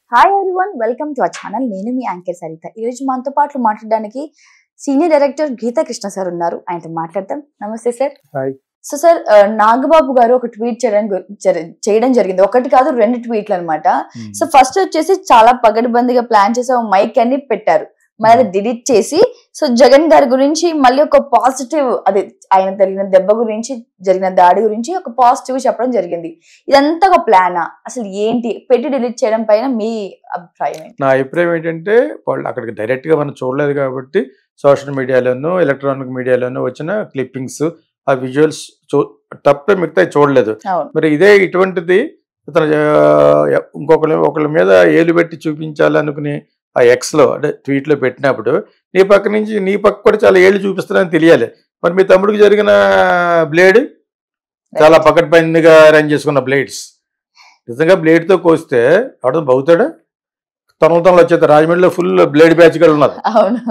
Hi everyone welcome to our channel నేను మీ anchor Saritha ఈ రోజు మనతో పాటు మాట్లాడడానికి senior director Geetha Krishna sir ఉన్నారు ఆయనతో మాట్లాడదాం నమస్తే సార్ హాయ్. సో సార్ ఆ, నాగబాబు గారు ఒక ట్వీట్ చేయడం గు- జరి- చేయడం జరిగింది ఒకటి కాదు రెండు ట్వీట్లు అన్నమాట సో ఫస్ట్ వచ్చేసి చాలా పగడ్బందీగా ప్లాన్ చేసి ఒక మైక్ అని పెట్టారు మరి అది డిలీట్ చేసి సో జగన్ గారి గురించి మళ్ళీ ఒక పాజిటివ్ అది ఆయన తగిలిన దెబ్బ గురించి జరిగిన దాడి గురించి ఒక పాజిటివ్ చెప్పడం జరిగింది ఇదంతా ఒక ప్లానా అసలు ఏంటి పెట్టి డిలీట్ చేయడం పైన మీ అభిప్రాయం ఏంటి నా అభిప్రాయం ఏంటంటే వాళ్ళు అక్కడికి డైరెక్ట్గా మనం చూడలేదు కాబట్టి సోషల్ మీడియాలోనూ ఎలక్ట్రానిక్ మీడియాలోనూ వచ్చిన క్లిప్పింగ్స్ ఆ విజువల్స్ చూ తప్పే మిగతా చూడలేదు అవును మరి ఇదే ఇటువంటిది ఇతను ఆ, ఇంకొకరి ఒకళ్ళ మీద ఏలు పెట్టి చూపించాలనుకుని ఆ ఎక్స్లో అంటే ట్వీట్లో పెట్టినప్పుడు నీ పక్క నుంచి నీ పక్క కూడా చాలా ఏళ్ళు చూపిస్తున్నారని తెలియాలి మరి మీ తమ్ముడికి జరిగిన బ్లేడ్ చాలా పకడ్ పైనగా అరేంజ్ చేసుకున్న బ్లేడ్స్ నిజంగా బ్లేడ్తో కోస్తే అవడం బౌతాడా తొనల తొనలు వచ్చేది రాజమండ్రిలో ఫుల్ బ్లేడ్ బ్యాచ్ కూడా ఉన్నారు అవును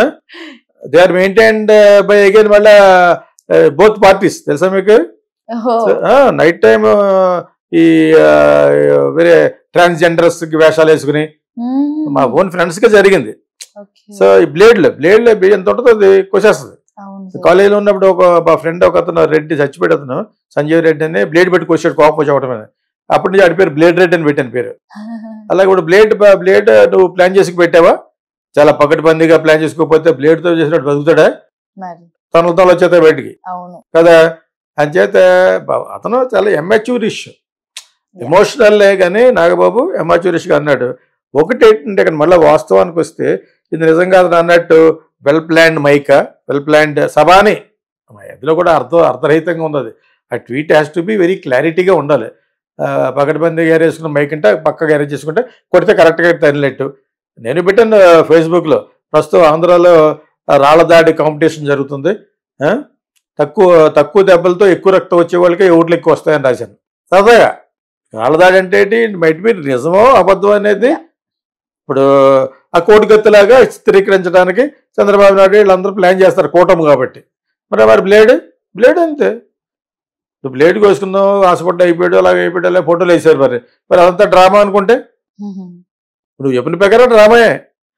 they are maintained by again మళ్ళా బోత్ పార్టీస్ తెలుసా మీకు ఓహో. నైట్ టైం ఈ ఆ, వేరే ట్రాన్స్జెండర్స్ వేషాలు వేసుకుని మ్మ్. మా ఓన్ ఫ్రెండ్స్ గా జరిగింది ఓకే. సో ఈ బ్లేడ్లు బ్లేడ్లు ఎంత ఉంటుందో అది కోసేస్తుంది అవును సార్. కాలేజీలో ఉన్నప్పుడు ఒక మా ఫ్రెండ్ ఒక అతను రెడ్డి చచ్చిపోయాడు అతను సంజీవ్ రెడ్డి అని బ్లేడ్ పెట్టి కోసాడు కోపం వచ్చి అవడం మీద అప్పటి నుంచి ఆడి పేరు బ్లేడ్ రెడ్డి అని పెట్టాను పేరు అలాగే ఇప్పుడు బ్లేడ్ బ్లేడ్ నువ్వు ప్లాన్ చేసి పెట్టావా చాలా పకడ్బందీగా ప్లాన్ చేసుకోకపోతే blade తో చేసినట్టు బతుకుతాడా మరి తనలు తనలు వచ్చేస్తాయి బయటికి అవును కదా అంచేత బా- అతను చాలా ఎమ్మెచ్యూరిష్ ఎమోషనల్లే కానీ నాగబాబు ఎమాచ్యూరిష్గా అన్నాడు ఒకటి ఏంటంటే ఇక్కడ మళ్ళీ వాస్తవానికి వస్తే ఇది నిజంగా అతను అన్నట్టు వెల్ ప్లాన్డ్ మైక వెల్ ప్లాన్డ్ సభాని అందులో కూడా అర్థం అర్థరహితంగా ఉంది అది ఆ tweet has to be very క్లారిటీగా ఉండాలి ఆ, పకడ్బందీ గ్యారేజ్ చేసుకున్న మైక్ అంటే పక్క గ్యారేజ్ చేసుకుంటే కొడితే కరెక్ట్గా తగిలినట్టు నేను పెట్టాను ఫేస్బుక్లో ప్రస్తుతం ఆంధ్రాలో ఆ, రాళ్ల దాడి కాంపిటీషన్ జరుగుతుంది ఆ? తక్కువ తక్కువ దెబ్బలతో ఎక్కువ రక్తం వచ్చే వాళ్ళకే ఓట్లు ఎక్కువ వస్తాయని రాశాను సరదాగా రాళ్ళదాడి అంటే ఏంటి మైట్ బి నిజమో అబద్ధం అనేది ఇప్పుడు ఆ కోటిగత్తులాగా చిత్రీకరించడానికి చంద్రబాబు నాయుడు వీళ్ళందరూ ప్లాన్ చేస్తారు కూటమి కాబట్టి మరి మరి బ్లేడ్ బ్లేడ్ అంతే ఇప్పుడు బ్లేడ్ కోసుకుందాం హాస్పిటల్ అయిపోయాడు అలాగే అయిపోయాడు అలా ఫోటోలు వేసారు మరి మరి అదంతా డ్రామా అనుకుంటే మ్మ్. ఇప్పుడు చెప్పిన ప్రకారం డ్రామాయే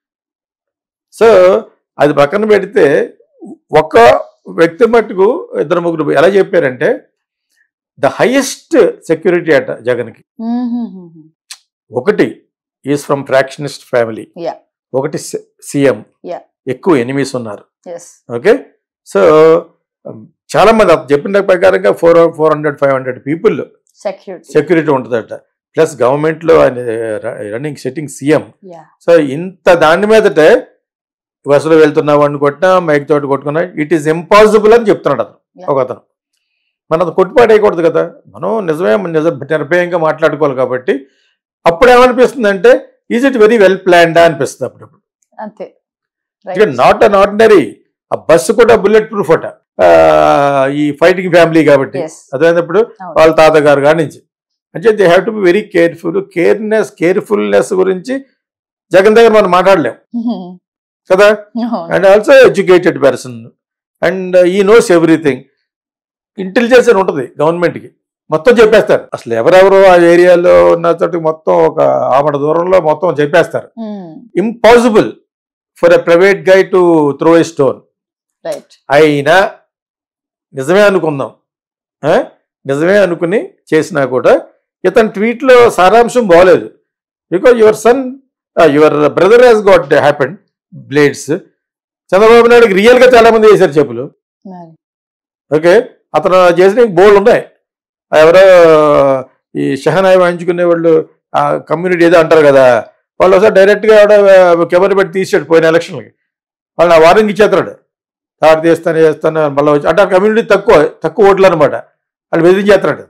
సో అది పక్కన పెడితే ఒక్క వ్యక్తి మట్టుకు ఇద్దరు ముగ్గురు ఎలా చెప్పారంటే ద హైయెస్ట్ సెక్యూరిటీ అట జగన్కి మ్మ్. ఒకటి is from factionist family Yeah. ఒకటి సీఎం Yeah. ఎక్కువ ఎనిమీస్ ఉన్నారు Yes. ఓకే సో చాలా మంది అతను చెప్పిన ప్రకారంగా four four hundred five hundred people Security. Security ఉంటుందట ప్లస్ గవర్నమెంట్లో ఆయన running setting CM Yeah. So ఇంత దాని మీదటే బస్సులో వెళ్తున్నా వాడిని కొట్టినా మైక్ తోటి కొట్టుకున్నా ఇట్ ఈస్ ఇంపాసిబుల్ అని చెప్తున్నాడు అతను Yeah. ఒక అతను మనం అది కొట్టుపాడేయకూడదు కదా మనం నిజమే నిజ నిర్భయంగా మాట్లాడుకోవాలి కాబట్టి అప్పుడు ఏమనిపిస్తుంది అంటే is it very well planned అనిపిస్తుంది అప్పుడప్పుడు అంతే నాట్ అన్ ఆర్డినరీ ఆ బస్సు కూడా బుల్లెట్ ప్రూఫ్ అట ఆ, ఈ ఫైటింగ్ ఫ్యామిలీ కాబట్టి ఎస్ అదేనప్పుడు వాళ్ళ తాతగారు కాడి నుంచి అంటే they have to be very careful careness carefulness గురించి జగన్ దగ్గర మనం మాట్లాడలేం కదా and also educated person and he knows everything intelligence అని ఉంటుంది గవర్నమెంట్కి మొత్తం చెప్పేస్తారు అసలు ఎవరెవరు ఆ ఏరియాలో ఉన్న చోట మొత్తం ఒక ఆమడ దూరంలో మొత్తం చెప్పేస్తారు impossible for a private guy to throw a stone right అయినా నిజమే అనుకుందాం ఆ? నిజమే అనుకుని చేసినా కూడా ఇతని ట్వీట్లో సారాంశం బాగలేదు because your son your brother has got happened blades Chandrababu నాయుడుకి రియల్గా చాలా మంది వేశారు చెప్పులు మరి ఓకే అతను చేసిన బోల్డ్ ఉన్నాయి ఆ ఎవరో ఈ షహనాయి వాయించుకునే వాళ్ళు ఆ కమ్యూనిటీ ఏదో అంటారు కదా వాళ్ళు ఒకసారి డైరెక్ట్గా ఎవడో కెమెరా పెట్టి తీసాడు పోయిన ఎలక్షన్లకి వాళ్ళని ఆ వార్నింగ్ ఇచ్చేస్తున్నాడు తాడు తీస్తాను చేస్తాను మళ్ళీ వచ్చి అంటే ఆ కమ్యూనిటీ తక్కువ తక్కువ ఓట్లు అనమాట వాళ్ళు బెదిరించేస్తున్నాడు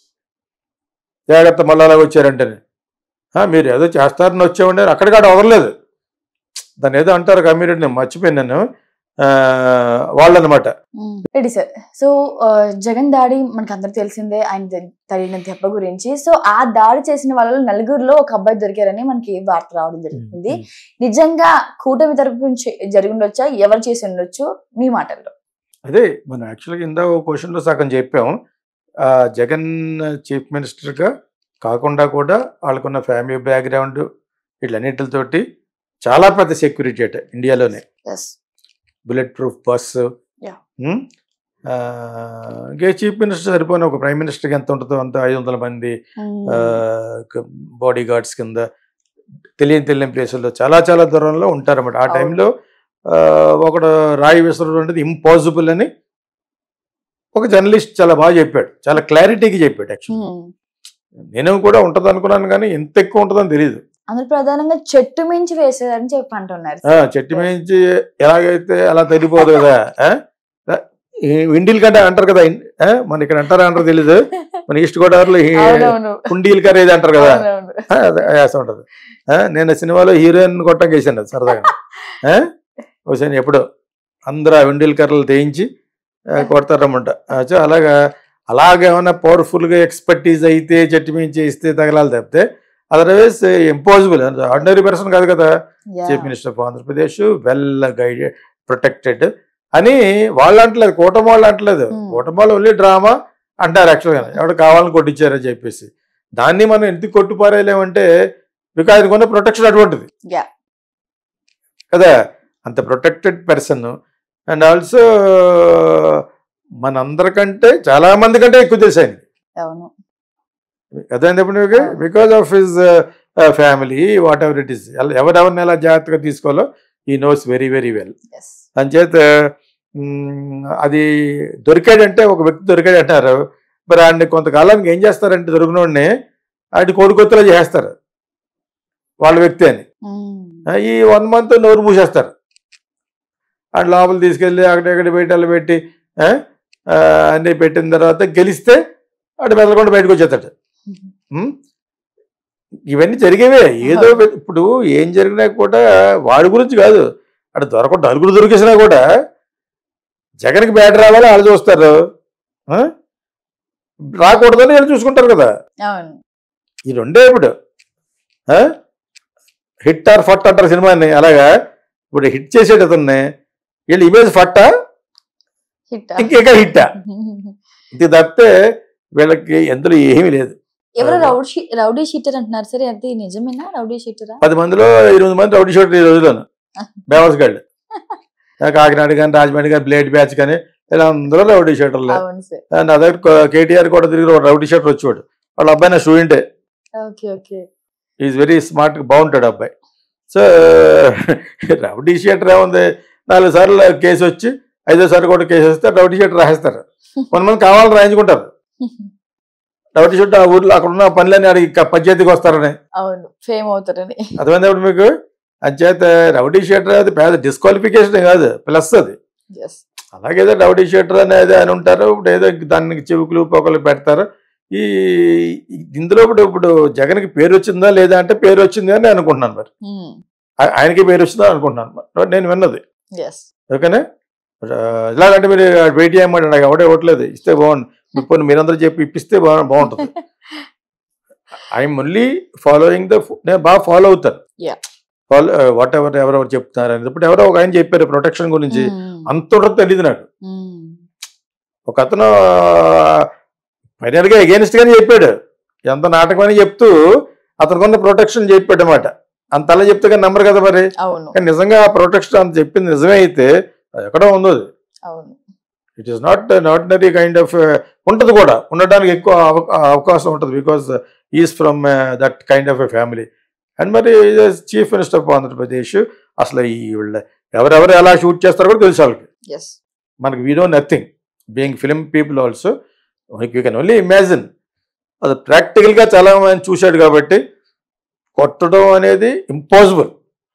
జాగ్రత్త మళ్ళీ అలా వచ్చారంటే మీరు ఏదో చేస్తారని వచ్చామంటే అక్కడికాడ వదలలేదు దాన్ని ఏదో అంటారు కమ్యూనిటీ నేను మర్చిపోయాను నేను ఆ, వాళ్ళనమాట రెడీ సార్ సో జగన్ దాడి మనకు అందరు తెలిసిందే ఆయన ద- తగిలిన దెబ్బ గురించి సో ఆ దాడి చేసిన వాళ్ళలో నలుగురిలో ఒక అబ్బాయి దొరికారని మనకి వార్త రావడం జరుగుతుంది నిజంగా కూటమి తరపు నుంచి జరిగి ఉండొచ్చా ఎవరు చేసి ఉండొచ్చు మీ మాటల్లో అదే మనం యాక్చువల్గా ఇందా ఓ క్వశ్చన్లో సగం చెప్పాం ఆ, జగన్ చీఫ్ మినిస్టర్గా కాకుండా కూడా వాళ్ళకున్న ఫ్యామిలీ బ్యాక్గ్రౌండ్ వీటన్నిటితోటి చాలా పెద్ద సెక్యూరిటీ అట ఇండియాలోనే yes bulletproof bus Yeah. ఇంకే చీఫ్ మినిస్టర్ సరిపోయిన ఒక ప్రైమ్ మినిస్టర్కి ఎంత ఉంటుందో అంత ఐదు వందల మంది బాడీ గార్డ్స్ కింద తెలియని తెలియని ప్లేసుల్లో చాలా చాలా దూరంలో ఉంటారన్నమాట ఆ అవును. టైంలో ఒకడు రాయి విసరడం అనేది ఇంపాసిబుల్ అని ఒక జర్నలిస్ట్ చాలా బాగా చెప్పాడు చాలా క్లారిటీకి చెప్పాడు యాక్చువల్లీ నేను కూడా ఉంటుంది అనుకున్నాను కానీ ఎంత ఎక్కువ ఉంటుందని తెలియదు అందరు ప్రధానంగా చెట్టు మించి వేసేదని చెప్పి అంటున్నారు ఆ, చెట్టు మించి ఎలాగైతే అలా తగ్గిపోదు కదా ఆ? ఈ ఇండిల్ కంటే అంటారు కదా ఇన్- ఆ? మన ఇక్కడ అంటారా అంటారు తెలీదు మన ఈస్ట్ గోదావరిలో ఈ అవునవును కుండీలు కర్రీ ఏది అంటారు కదా అవునవును. ఆ, అదే వేస్తూ ఉంటది ఆ, నేను సినిమాలో హీరోయిన్ కొట్టం వేసాను సరదాగా ఆ? ఒకసారి ఎప్పుడు అందరూ ఆ వెండిల్ కర్రలు తేయించి ఆ, కొడతారన్నమాట ఆ, సో అలాగా అలాగే ఏమైనా పవర్ఫుల్గా ఎక్స్పర్టీజ్ అయితే చెట్టు మించి ఇస్తే తగలాలి తప్పితే అదర్వైజ్ ఇంపాసిబుల్ ఆర్డినరీ పర్సన్ కాదు కదా Yeah. Chief minister of Andhra Pradesh well guided protected అని వాళ్ళు అంటలేదు కూటమి వాళ్ళు అంటలేదు Hmm. కూటమి వాళ్ళు ఓన్లీ డ్రామా అంటారు యాక్చువల్గా ఎవడు కావాలని కొట్టించారని చెప్పేసి దాన్ని మనం ఎందుకు కొట్టుపారేయలేమంటే బికాజ్ ఆయనకున్న ప్రొటెక్షన్ అటువంటిది Yeah. కదా అంత ప్రొటెక్టెడ్ పర్సన్ అండ్ ఆల్సో మనందరికంటే చాలా మంది కంటే ఎక్కువ తెలుసు ఆయన అవును అదేంటప్పుడు మీకు అవును. Because of his family whatever it is ఎవరెవరిని ఎలా జాగ్రత్తగా తీసుకోవాలో he knows very very well yes అంచేత మ్, అది దొరికాడంటే ఒక వ్యక్తి దొరికాడు అంటారు మరి ఆయన్ని కొంతకాలానికి ఏం చేస్తారంటే దొరికినోడిని ఆయన కోడికొత్తలో చేస్తారు వాళ్ళ వ్యక్తి అని ఆ, ఈ వన్ మంత్ నోరు మూసేస్తారు అండ్ లోపల తీసుకెళ్ళి అక్కడ ఎక్కడ పెట్టి పెట్టి ఆ, ఆ, అన్నీ పెట్టిన తర్వాత గెలిస్తే అటు మెదలకుండా బయటకు వచ్చేస్తాడు ఉం? ఇవన్నీ జరిగేవే ఏదో అవును. పెద్ద- ఇప్పుడు ఏం జరిగినా కూడా వాడి గురించి కాదు అటు దొరకకుండా నలుగురు దొరికేసినా కూడా జగన్కి బ్యాట్ రావాలి వాళ్ళు చూస్తారు ఆ? రాకూడదని వీళ్ళు చూసుకుంటారు కదా అవును ఈ రెండే ఇప్పుడు ఆ? హిట్ ఆర్ ఫట్ అంటారు సినిమాని అలాగా ఇప్పుడు హిట్ చేసేటి అతన్ని వీళ్ళు ఇమేజ్ ఫట్టా హిట్ ఇంకేక హిట్టా ఇది తప్పితే వీళ్ళకి ఎందులో ఏమీ లేదు ఎవరు రౌడీ రౌడీ షీటర్ అంటున్నారు సరే అది నిజమేనా రౌడీ షీటరా పది మందిలో ఇరవై మంది రౌడీ షూటర్ ఈ రోజులోను బేవస్ గళ్ళు కాకినాడ కానీ రాజమండ్రి కానీ బ్లేడ్ బ్యాచ్ కానీ ఇలా అందరూ రౌడీ షూటర్లే అవును సార్ నా దగ్గర కేటీఆర్ కూడా తిరిగి ఒక రౌడీ షూటర్ వచ్చేవాడు వాళ్ళ అబ్బాయి నా స్టూడెంటే okay okay is very smart బాగుంటాడు అబ్బాయి సో రౌడీ షీటర్ ఏముంది నాలుగు సార్లు కేసు వచ్చి ఐదో సార్లు కూడా కేసు వస్తే రౌడీ షీటర్ రాసేస్తారు కొంతమంది కావాలని రాయించుకుంటారు రౌడీ షీటర్ ఆ ఊర్లో అక్కడ ఉన్న పనులన్నీ అడిగి పంచాయతీకి వస్తారని అవును ఫేమ్ అవుతారని అర్థమైనప్పుడు మీకు అంచేత రౌడీ షీటర్ అది పెద్ద డిస్క్వాలిఫికేషన్ కాదు ప్లస్ అది ఎస్ అలాగేదో రౌడీ షీటర్ అనేది అని ఉంటారు ఇప్పుడు ఏదో దానికి చెవుకులు పొగలు పెడతారు ఈ ఈ- ఇందులో ఇప్పుడు ఇప్పుడు జగన్కి పేరు వచ్చిందా లేదా అంటే పేరు వచ్చింది అని నేను అనుకుంటున్నాను మరి ఆ- ఆయనకి పేరు వచ్చిందా అనుకుంటున్నాను మరి. నేను విన్నది ఎస్ ఓకేనా ఆ, ఇలాగంటే మీరు వెయిట్ చేయమంటే నాకు ఎవడే ఇవ్వట్లేదు ఇస్తే బాగుంది ఇప్పుడు మీరందరూ చెప్పి ఇప్పిస్తే బా బాగుంటుంది ఐఎమ్ ఓన్లీ ఫాలోయింగ్ ద నేను బాగా ఫాలో అవుతాను Yeah. ఫాలో వాట్ ఎవర్ ఎవరెవరు చెప్తున్నారు అనేది ఇప్పుడు ఎవరో ఒక ఆయన చెప్పారు ప్రొటెక్షన్ గురించి అంత ఉండదు తెలియదు నాకు ఒక అతను ఫైనల్ గా against గానే చెప్పాడు ఎంత నాటకం అని చెప్తూ అతనికి ప్రొటెక్షన్ చెప్పాడు అనమాట అంత అలా చెప్తే కానీ నమ్మరు కదా మరి అవును కానీ నిజంగా ఆ ప్రొటెక్షన్ అంత చెప్పింది నిజమే అయితే అది ఎక్కడో ఉందో అది అవును it is not ordinary kind of ఉంటుంది కూడా ఉండడానికి ఎక్కువ అవ- అవకాశం ఉంటుంది because is from that kind of a family and మరి చీఫ్ మినిస్టర్ ఆఫ్ ఆంధ్రప్రదేశ్ అసలు ఈ వీళ్ళ ఎవరెవరు ఎలా షూట్ చేస్తారో కూడా తెలుసు వాళ్ళకి ఎస్ మనకి we know nothing being film people also you can only imagine అది ప్రాక్టికల్గా చాలా మంది చూశాడు కాబట్టి కొట్టడం అనేది ఇంపాసిబుల్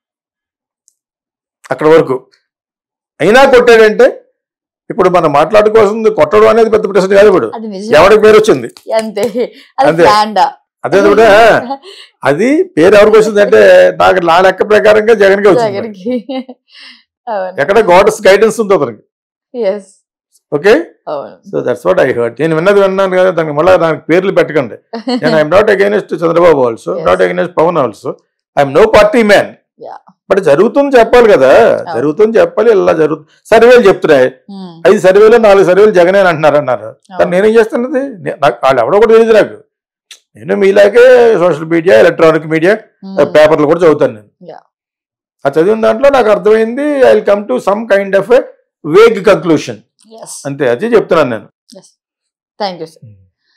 అక్కడ వరకు అయినా కొట్టాడంటే ఇప్పుడు మనం మాట్లాడుకోవాల్సింది కొట్టడం అనేది పెద్ద ప్రశ్న కాదు ఇప్పుడు అది నిజం ఎవరికి పేరు వచ్చింది అంతే అది అంతే. ప్లాండా అదే కూడా అది పేరు ఎవరికి వచ్చింది అంటే నాకు నా లెక్క ప్రకారంగా జగన్కే వచ్చింది జగన్కి అవును ఎక్కడ గాడ్స్ గైడెన్స్ ఉంది అతనికి ఎస్ ఓకే అవును so that's what I heard నేను విన్నది విన్నాను కదా దానికి మళ్ళీ దానికి పేర్లు పెట్టకండి నేను I'm not against Chandrababu also Yes. Not against Pawan also I'm no party man Yeah. But జరుగుతుంది చెప్పాలి కదా జరుగుతుంది చెప్పాలి ఇలా జరుగుతుంది సర్వేలు చెప్తున్నాయి Hmm. ఐదు సర్వేలు నాలుగు సర్వేలు జగనే అని అంటున్నారు అన్నారు అవును. కానీ నేనేం చేస్తున్నది నే- నాకు వాళ్ళు ఎవడో కూడా తెలియదు నాకు నేను మీలాగే సోషల్ మీడియా ఎలక్ట్రానిక్ మీడియా పేపర్లు కూడా చదువుతాను నేను Yeah. ఆ చదివిన దాంట్లో నాకు అర్థమైంది I will come to some kind of vague conclusion yes అంతే అది చెప్తున్నాను నేను థ్యాంక్ యూ సార్